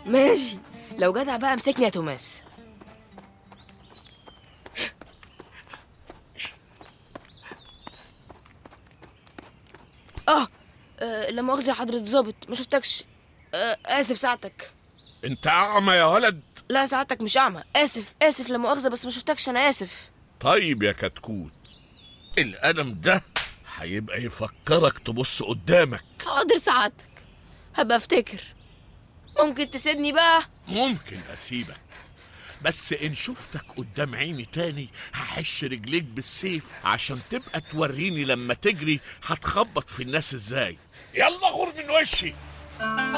ماشي لو جدع بقى امسكني يا توماس اه آه، لا مؤاخذة يا حضرة الظابط ما شفتكش آه، آسف ساعتك انت اعمى يا ولد لا ساعتك مش أعمى آسف آسف لا مؤاخذة بس ما شفتكش أنا آسف طيب يا كتكوت القلم ده هيبقى يفكرك تبص قدامك حاضر سعادتك هبقى افتكر ممكن تسيبني بقى ممكن اسيبك بس ان شفتك قدام عيني تاني هحش رجليك بالسيف عشان تبقى توريني لما تجري هتخبط في الناس ازاي يلا غور من وشي